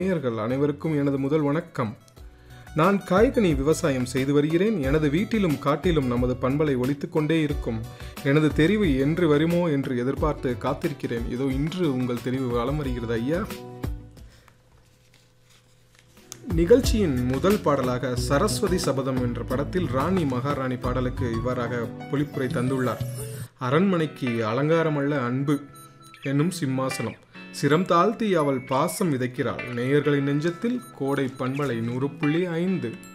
நேயர்கள் அனைவருக்கும் எனது முதல் வணக்கம் நான் காய்கனி விவசாயம் செய்து வருகிறேன் எனது வீட்டிலும் காட்டிலும் நமது பண்பலை ஒலித்துக் கொண்டே இருக்கும் எனது தெரிவு என்று வருமோ என்று எதிர்பார்த்து காத்திருக்கிறேன் இதோ இன்று உங்கள் தெரிவு வலம் வருகிறது ஐயா நிகழ்ச்சியின் முதல் பாடலாக சரஸ்வதி சபதம் என்ற படத்தில் ராணி மகாராணி பாடலுக்கு இவ்வாறாக பொழிப்புரை தந்துள்ளார் அரண்மனைக்கு அலங்காரமல்ல அன்பு என்னும் சிம்மாசனம் சிரம் தாழ்த்தி அவள் பாசம் விதைக்கிறாள் நேயர்களின் நெஞ்சத்தில் கோடை பண்பலை நூறு புள்ளி ஐந்து